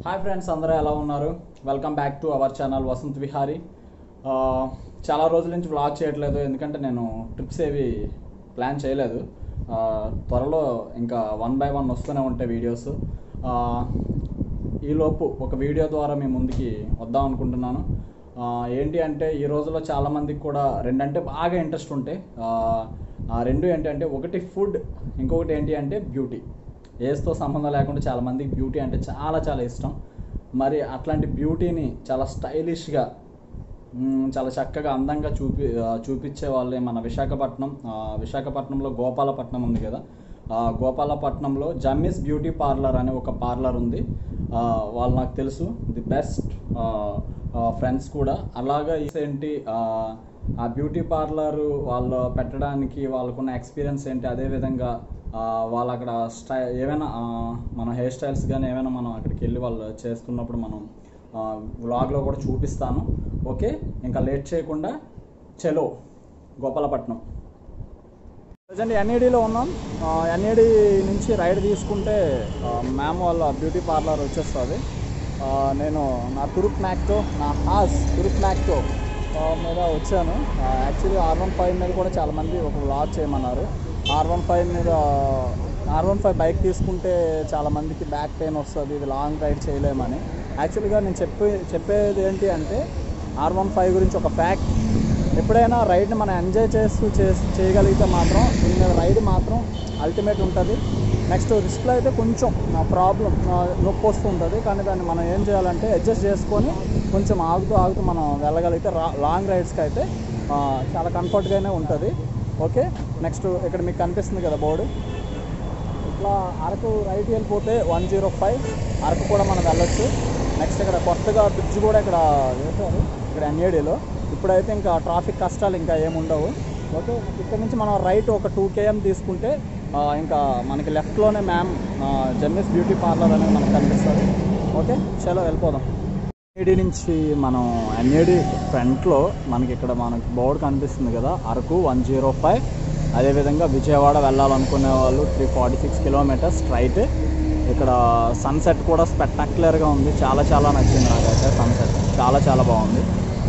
Hi friends అందరూ ఎలా ఉన్నారు welcome back to our channel Vasanth Vihari ఆ, చాలా రోజుల నుంచి వ్లాగ్ చేయట్లేదు ఎందుకంటే నేను ట్రిప్స్ ఏవి ప్లాన్ చేయలేదు ఆ, త్వరలో ఇంకా వన్ బై వన్ వస్తూనే ఉంటాయి వీడియోస్ ఆ, ఈలోపు ఒక వీడియో ద్వారా మీ ముందుకి వద్దాం అనుకుంటున్నాను ఆ, ఏంటి అంటే ఈ రోజుల్లో చాలామందికి కూడా రెండంటే బాగా ఇంట్రెస్ట్ ఉంటాయి ఆ, ఆ రెండు ఏంటంటే ఒకటి ఫుడ్ ఇంకొకటి ఏంటి అంటే బ్యూటీ ఏజ్తో సంబంధం లేకుండా చాలామందికి బ్యూటీ అంటే చాలా చాలా ఇష్టం మరి అట్లాంటి బ్యూటీని చాలా స్టైలిష్గా మ్మ్, చాలా చక్కగా అందంగా చూపి ఆ, చూపించే వాళ్ళే మన విశాఖపట్నం ఆ, విశాఖపట్నంలో గోపాలపట్నం ఉంది కదా ఆ, గోపాలపట్నంలో జమ్మిస్ బ్యూటీ పార్లర్ అనే ఒక పార్లర్ ఉంది ఆ, వాళ్ళు నాకు తెలుసు ది బెస్ట్ ఫ్రెండ్స్ కూడా అలాగా ఏంటి ఆ, ఆ బ్యూటీ పార్లర్ వాళ్ళు పెట్టడానికి వాళ్ళకున్న ఎక్స్పీరియన్స్ ఏంటి అదేవిధంగా ఆ, వాళ్ళు అక్కడ స్టై ఏమైనా ఆ, మన హెయిర్ స్టైల్స్ కానీ ఏమైనా మనం అక్కడికి వెళ్ళి వాళ్ళు చేస్తున్నప్పుడు మనం వ్లాగ్లో కూడా చూపిస్తాను ఓకే ఇంకా లేట్ చేయకుండా చలో గోపాలపట్నం ప్రజెంట్ ఎన్ఈడిలో ఉన్నాం ఎన్ఈడి నుంచి రైడ్ తీసుకుంటే మ్యామ్ వాళ్ళ బ్యూటీ పార్లర్ వచ్చేస్తుంది ఆ, నేను నా తురుక్ మ్యాక్తో నా హాస్ తురుక్ మ్యాక్తో మీద వచ్చాను యాక్చువల్లీ ఆర్ వన్ ఫైవ్ మీద కూడా చాలామంది ఒక వ్లాగ్ చేయమన్నారు ఆర్ వన్ ఫైవ్ మీద ఆర్ వన్ ఫైవ్ బైక్ తీసుకుంటే చాలామందికి బ్యాక్ పెయిన్ వస్తుంది ఇది లాంగ్ రైడ్ చేయలేమని యాక్చువల్గా నేను చెప్పే చెప్పేది ఏంటి అంటే ఆర్ వన్ ఫైవ్ గురించి ఒక ఫ్యాక్ట్ ఎప్పుడైనా రైడ్ని మనం ఎంజాయ్ చేస్తూ చేసి చేయగలిగితే మాత్రం దీని మీద రైడ్ మాత్రం అల్టిమేట్ ఉంటుంది నెక్స్ట్ రిస్క్లో అయితే కొంచెం నా ప్రాబ్లం నొప్పి వస్తూ ఉంటుంది కానీ దాన్ని మనం ఏం చేయాలంటే అడ్జస్ట్ చేసుకొని కొంచెం ఆగుతూ ఆగుతూ మనం వెళ్ళగలిగితే రా లాంగ్ రైడ్స్కి అయితే ఆ, చాలా కంఫర్ట్గానే ఉంటుంది ఓకే నెక్స్ట్ ఇక్కడ మీకు కనిపిస్తుంది కదా బోర్డు ఇట్లా అరకు రైట్ వెళ్ళిపోతే వన్ జీరో ఫైవ్ అరకు కూడా మనం వెళ్ళొచ్చు నెక్స్ట్ ఇక్కడ కొత్తగా బ్రిడ్జ్ కూడా ఇక్కడ వేశారు ఇక్కడ ఎన్ఏడిలో ఇప్పుడైతే ఇంకా ట్రాఫిక్ కష్టాలు ఇంకా ఏముండవు ఓకే ఇక్కడ నుంచి మనం రైట్ ఒక టూ కేఎం తీసుకుంటే ఆ, ఇంకా మనకి లెఫ్ట్లోనే మ్యామ్ జమ్మిస్ బ్యూటీ పార్లర్ అనేది మనకు కనిపిస్తుంది ఓకే చలో వెళ్ళిపోదాం ఎన్ఏడి నుంచి మనం ఎన్ఏడి ఫ్రంట్లో మనకి ఇక్కడ మనకి బోర్డు కనిపిస్తుంది కదా అరకు వన్ జీరో ఫైవ్ అదేవిధంగా విజయవాడ వెళ్ళాలనుకునే వాళ్ళు three forty six kilometres straight ఇక్కడ సన్సెట్ కూడా స్పెక్టాక్యులర్గా ఉంది చాలా చాలా నచ్చింది నాకైతే సన్సెట్ చాలా చాలా బాగుంది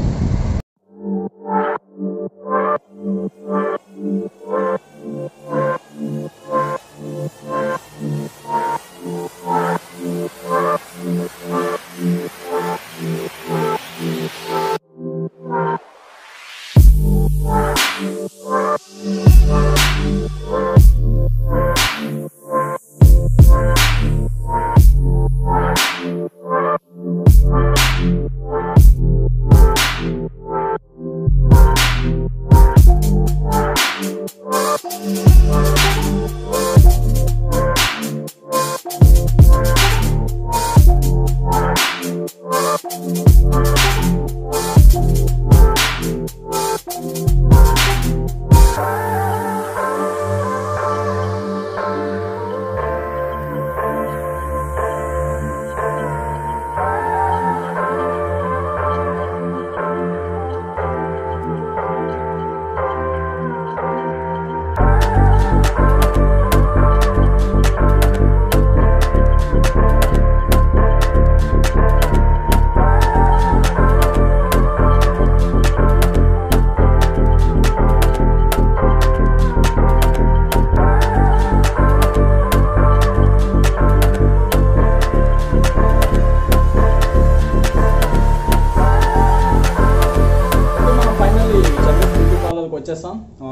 అయితే మనం ఫైనల్లీ జగత్ బ్యూటీ పార్లర్కి వచ్చేసాం ఆ,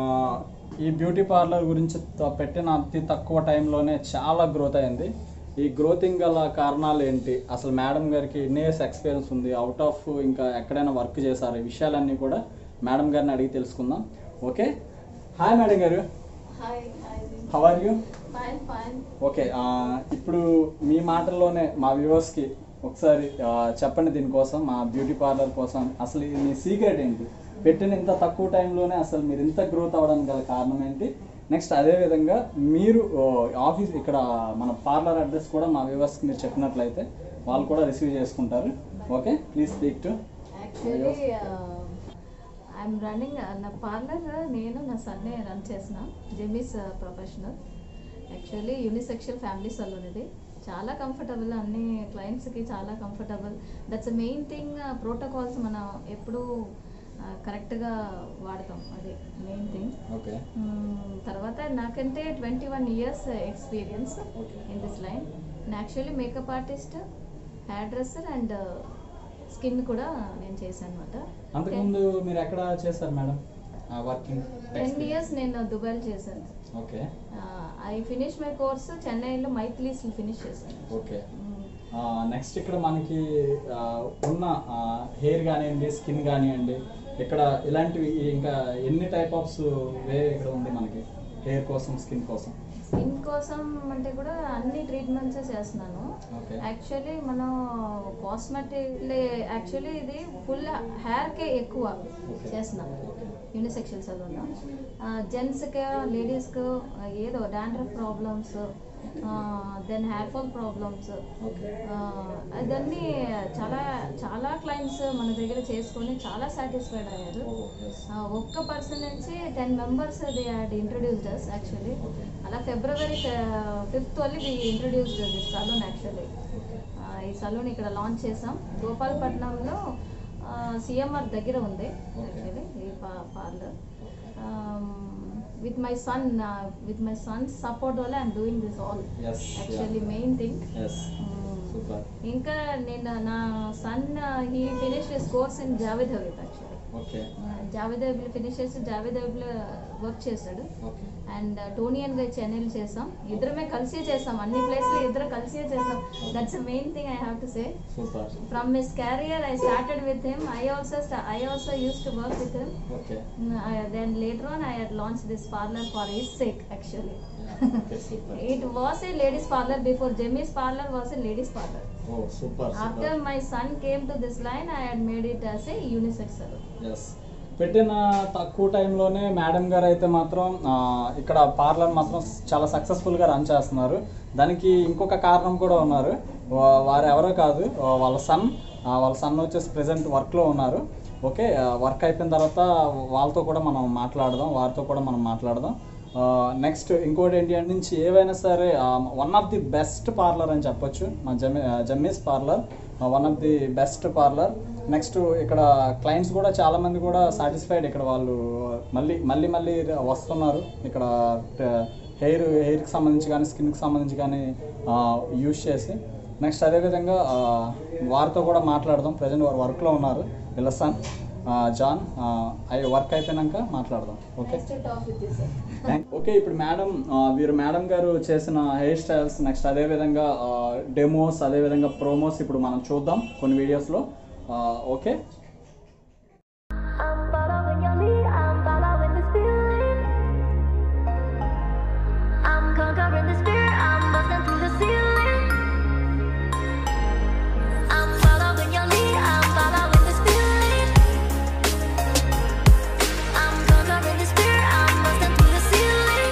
ఈ బ్యూటీ పార్లర్ గురించి త- పెట్టిన అతి తక్కువ టైంలోనే చాలా గ్రోత్ అయింది ఈ గ్రోతింగ్ గల కారణాలు ఏంటి అసలు మేడం గారికి ఎన్ని ఇయర్స్ ఎక్స్పీరియన్స్ ఉంది అవుట్ ఆఫ్ ఇంకా ఎక్కడైనా వర్క్ చేశారు ఈ విషయాలన్నీ కూడా మేడం గారిని అడిగి తెలుసుకుందాం ఓకే హాయ్ మేడం గారు hi hi how are you fine fine okay ఆ, ఇప్పుడు మీ మాటల్లోనే మా వ్యూవర్స్కి ఒకసారి ఆ, చెప్పండి దీనికోసం మా బ్యూటీ పార్లర్ కోసం అసలు ఇది మీ సీక్రెట్ ఏంటి పెట్టిన ఇంత తక్కువ టైంలోనే అసలు మీరు ఇంత గ్రోత్ అవ్వడానికి గల కారణం ఏంటి నెక్స్ట్ అదే విధంగా మీరు ఓ, ఆఫీస్ ఇక్కడ మన పార్లర్ అడ్రస్ కూడా మా వ్యూవర్స్కి మీరు చెప్పినట్లయితే వాళ్ళు కూడా రిసీవ్ చేసుకుంటారు okay please speak to actually I'm running నా పార్లర్ నేను నా సన్నే రన్ చేసిన Jemmy's professional actually unisexual family salon ఇది చాలా కంఫర్టబుల్ అన్ని క్లయింట్స్కి చాలా comfortable that's main thing protocols మనం ఎప్పుడూ కరెక్ట్గా వాడతాం అదే మెయిన్ థింగ్ ఓకే తర్వాత నాకంటే twenty one years experience Okay. In this line నేను actually makeup artist hair dresser and skin కూడా నేను చేశాను అనమాట అంతకుముందు మీరు ఎక్కడ చేశారు మేడం వర్కింగ్ టెన్ ఇయర్స్ నేను దుబాయ్లో చేశాను okay I finish my course చెన్నైలో మైథిలీస్ ఫినిష్ చేశాను ఓకే మ్మ్. నెక్స్ట్ ఇక్కడ మనకి ఆ, ఉన్న హెయిర్ కానివ్వండి స్కిన్ కానివ్వండి ఇక్కడ ఇలాంటివి ఇంకా ఎన్ని టైప్ ఆఫ్స్ వే ఇక్కడ ఉంది మనకి హెయిర్ కోసం స్కిన్ కోసం స్కిన్ కోసం అంటే కూడా అన్ని ట్రీట్మెంట్స్ చేస్తున్నాను ఓకే యాక్చువల్లీ మనం కాస్మెటిక్ యాక్చువల్లీ ఇది ఫుల్ హెయిర్కే ఎక్కువ Okay. చేస్తున్నాం Okay. యూనిసెక్షల్ సలూన్ జెంట్స్కి లేడీస్కి ఏదో dandruff problems then hair fall problems okay అదన్నీ చాలా చాలా క్లయింట్స్ మన దగ్గర చేసుకొని చాలా సాటిస్ఫైడ్ అయ్యారు ఆ, ఒక్క పర్సన్ నుంచి ten members they had introduced us actually Okay. అలా ఫిబ్రవరి ఫిఫ్త్ వల్ల we introduced this salon actually ఈ సలూన్ ఇక్కడ లాంచ్ చేసాం గోపాలపట్నంలో సిఎంఆర్ దగ్గర ఉంది Okay. యాక్చువల్లీ ఈ parlour with my son with my son support వల్ల I'm doing this all Yes, actually yeah. Main thing yes super ఇంకా నేను నా సన్ he finish his course in Javed Habib actually okay Javed హబీబ్లో ఫినిష్ చేసి జావేద్ హబీబ్లో వర్క్ చేశాడు okay and Toni and Guy చెన్నైలో చేసాం ఇద్దరమే కలిసే చేసాం అన్ని ప్లేస్లో ఇద్దరు కలిసే చేసాం that's main thing I have to say super from his career I started with him I also I also use to work with him okay then later on I had launch this parlour for his sake actually okay super It was a ladies parlor before Jimmy's parlor was a ladies parlor. ఓ super After super my son came to this line, I had made it as a unisex salon. Yes పెట్టిన తక్కువ టైంలోనే madam గారు అయితే మాత్రం ఆ, ఇక్కడ parlour మాత్రం చాలా సక్సెస్ఫుల్గా రన్ చేస్తున్నారు దానికి ఇంకొక కారణం కూడా ఉన్నారు వా- వారు ఎవరో కాదు ఆ, వాళ్ళ సన్ వాళ్ళ సన్ వచ్చేసి ప్రజెంట్ వర్క్లో ఉన్నారు ఓకే వర్క్ అయిపోయిన తర్వాత వాళ్ళతో కూడా మనం మాట్లాడదాం వారితో కూడా మనం మాట్లాడదాం నెక్స్ట్ ఇంకోటి ఏంటి అంటే నుంచి ఏవైనా సరే one of the best parlour అని చెప్పొచ్చు మా Jammi Jammi's parlour one of the best parlour next ఇక్కడ క్లయింట్స్ కూడా చాలా మంది కూడా సాటిస్ఫైడ్ ఇక్కడ వాళ్ళు మళ్ళీ మళ్ళీ మళ్ళీ వస్తున్నారు ఇక్కడ హెయిర్ హెయిర్కి సంబంధించి కానీ స్కిన్కి సంబంధించి కానీ యూజ్ చేసి నెక్స్ట్ అదేవిధంగా ఆ, వారితో కూడా మాట్లాడదాం ప్రజెంట్ వారు వర్క్లో ఉన్నారు వీళ్ళ సన్ జాన్ అవి వర్క్ అయిపోయినాక మాట్లాడదాం okay Nice to talk with you, sir. Thank okay ఇప్పుడు మేడం ఆ, వీరు మేడం గారు చేసిన హెయిర్ స్టైల్స్ నెక్స్ట్ అదే విధంగా డెమోస్ అదే విధంగా ప్రోమోస్ ఇప్పుడు మనం చూద్దాం కొన్ని వీడియోస్లో okay I'm following your lead, I'm following this feeling. I'm conquering this fear, I'm busting through the ceiling. I'm following your lead, I'm following this feeling. I'm conquering this fear, I'm busting through the ceiling.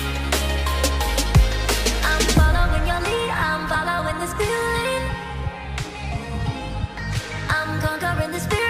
I'm following your lead, I'm following this feeling. I'm conquering this fear,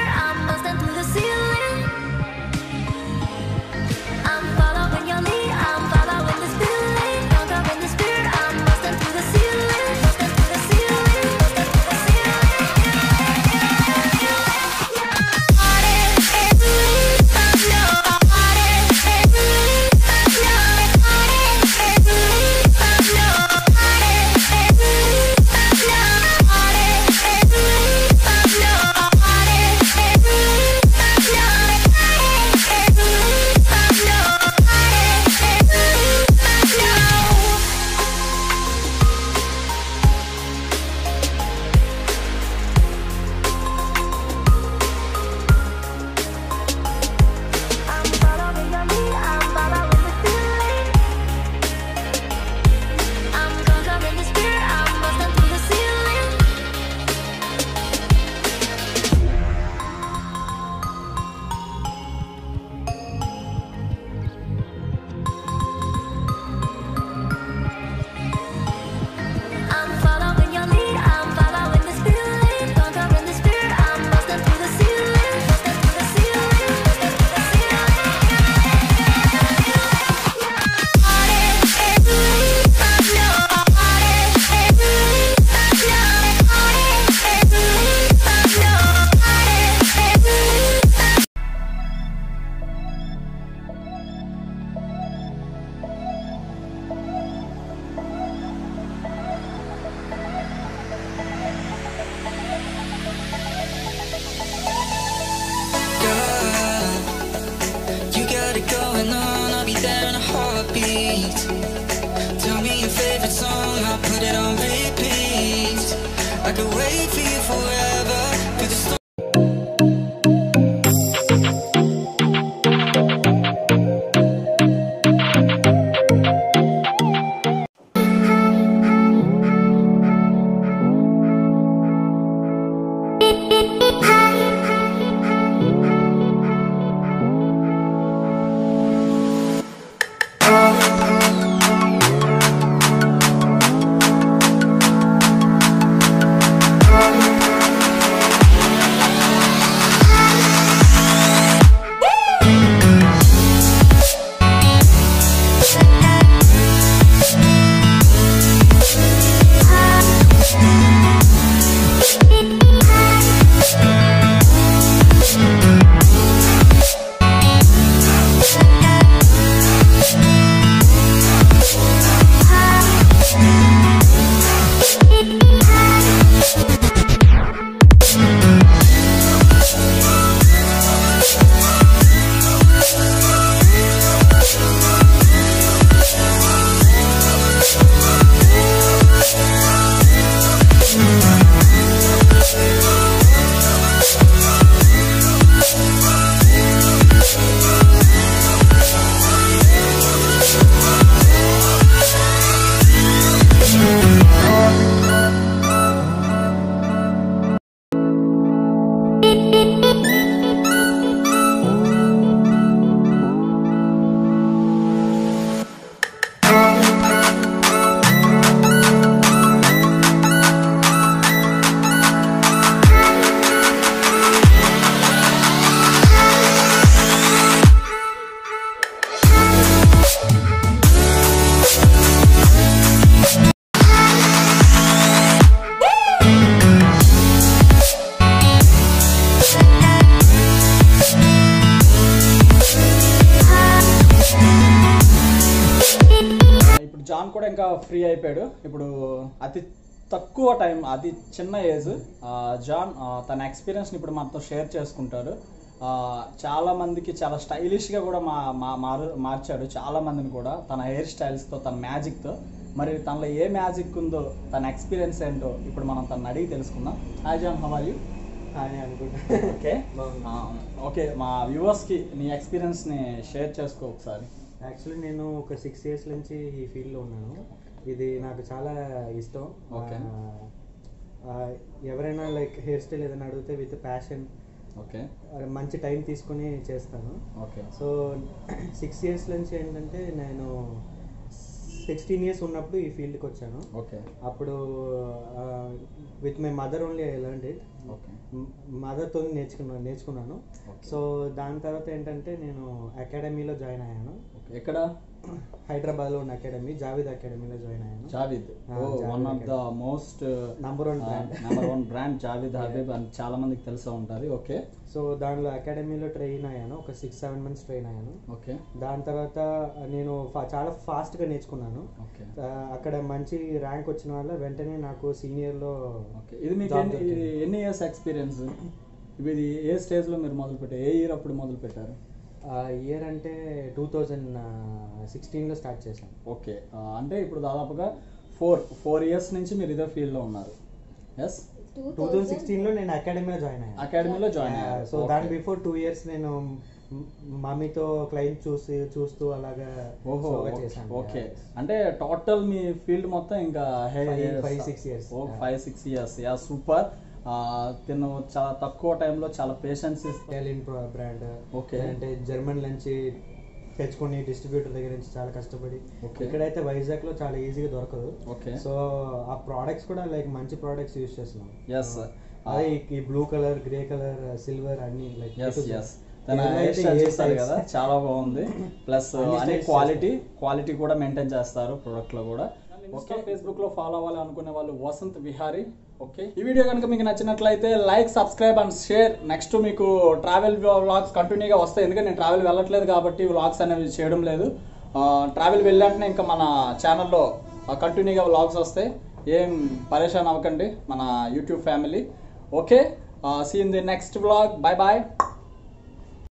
beats. Tell me your favorite song, I'll put it on repeat. I could wait for you forever. Through the storm. ఇప్పుడు John కూడా ఇంకా free అయిపోయాడు ఇప్పుడు అతి తక్కువ time అతి చిన్న age John ఆ, తన ఎక్స్పీరియన్స్ని ఇప్పుడు మనతో షేర్ చేసుకుంటాడు ఆ, చాలా మందికి చాలా స్టైలిష్గా కూడా మా మా మారు మార్చాడు చాలా మందిని కూడా తన హెయిర్ స్టైల్స్తో తన మ్యాజిక్తో మరి తనలో ఏ మ్యాజిక్ ఉందో తన ఎక్స్పీరియన్స్ ఏంటో ఇప్పుడు మనం తను అడిగి తెలుసుకుందాం hi John how are you అని అనుకుంటా ఓకే బాగుంది. ఓకే మా వ్యూవర్స్కి నీ ఎక్స్పీరియన్స్ని షేర్ చేసుకో ఒకసారి యాక్చువల్లీ నేను ఒక సిక్స్ ఇయర్స్ నుంచి ఈ ఫీల్డ్లో ఉన్నాను ఇది నాకు చాలా ఇష్టం Okay. ఆ, ఎవరైనా లైక్ హెయిర్ స్టైల్ ఏదైనా అడిగితే విత్ ప్యాషన్ ఓకే మంచి టైం తీసుకుని చేస్తాను ఓకే సో సిక్స్ ఇయర్స్ నుంచి ఏంటంటే నేను సిక్స్టీన్ ఇయర్స్ ఉన్నప్పుడు ఈ ఫీల్డ్కి వచ్చాను ఓకే అప్పుడు with my mother only I learn it okay మదర్తో నేర్చుకున్నాను నేర్చుకున్నాను Okay. సో దాని తర్వాత ఏంటంటే నేను అకాడమీలో జాయిన్ అయ్యాను ఓకే ఎక్కడ హైదరాబాద్లో ఉన్న అకాడమీ జావేద్ అకాడమీలో జాయిన్ అయ్యాను జావిద్ ఆ, ఓ Javed one of the academy. Most Number one brand. Number one brand Javid Habib అని చాలా మందికి తెలిసే ఉంటుంది ఓకే సో దానిలో అకాడమీలో ట్రైన్ అయ్యాను ఒక సిక్స్ సెవెన్ మంత్స్ ట్రైన్ అయ్యాను ఓకే దాని తర్వాత నేను ఫా- చాలా ఫాస్ట్గా నేర్చుకున్నాను ఓకే ఆ, అక్కడ మంచి ర్యాంక్ వచ్చిన వల్ల వెంటనే నాకు సీనియర్లో ఓకే ఇది మీకు జాబ్ ఎన్ని- ఇది దొరికింది. ఎన్ని ఇయర్స్ ఎక్స్పీరియన్స్ ఇది ఏ స్టేజ్లో మీరు మొదలు పెట్టారు ఏ ఇయర్ అప్పుడు మొదలు పెట్టారు ఇయర్ అంటే టూ థౌజండ్ సిక్స్టీన్లో స్టార్ట్ చేశాను ఓకే ఆ, అంటే ఇప్పుడు దాదాపుగా ఫోర్ ఫోర్ ఇయర్స్ నుంచి మీరు ఇదే ఫీల్డ్లో ఉన్నారు ఎస్ టూ థౌజండ్ సిక్స్టీన్లో నేను అకాడమీలో జాయిన్ అయ్యాను అకాడమీలో జాయిన్ అయ్యారు సో దాని బిఫోర్ టూ ఇయర్స్ నేను మ్- మమ్మీతో క్లయింట్ చూసి చూస్తూ అలాగా ఓహో slow గా చేశాను ఓకే అంటే టోటల్ మీ ఫీల్డ్ మొత్తం ఇంకా Five- five, six years. ఓ Yeah. Five six years yeah super తిను చాలా తక్కువ టైంలో చాలా పేషెన్స్ ఇటాలియన్ బ్రాండ్ Okay. అంటే జర్మన్ నుంచి తెచ్చుకొని డిస్ట్రిబ్యూటర్ దగ్గర నుంచి చాలా కష్టపడి Okay. ఇక్కడైతే వైజాగ్ లో చాలా ఈజీగా దొరకదు Okay. సో ఆ ప్రోడక్ట్స్ కూడా లైక్ మంచి ప్రోడక్ట్స్ యూస్ చేస్తున్నాం Yes. అదే ఈ- ఈ blue colour grey colour silver అన్ని లైక్ ఎస్ ఎస్ తన హెయిర్ స్టైల్ చూస్తారు కదా చాలా బాగుంది ప్లస్ అన్ని అన్ని styles క్వాలిటీ క్వాలిటీ కూడా మెయింటైన్ చేస్తారు product లో కూడా ఓకే ఫేస్బుక్ లో ఫాలో అవ్వాలి అనుకునే వాళ్ళు వసంత్ విహారీ ఓకే ఈ వీడియో కనుక మీకు నచ్చినట్లయితే like subscribe and share next మీకు ట్రావెల్ వ్లాగ్స్ కంటిన్యూగా వస్తాయి ఎందుకంటే నేను ట్రావెల్ వెళ్ళట్లేదు కాబట్టి వ్లాగ్స్ అనేవి చేయడం లేదు ట్రావెల్ వెళ్ళాంటనే ఇంకా మన ఛానల్లో కంటిన్యూగా వ్లాగ్స్ వస్తాయి ఏం పరేషాన్ అవ్వకండి మన YouTube family okay see in the next vlog bye bye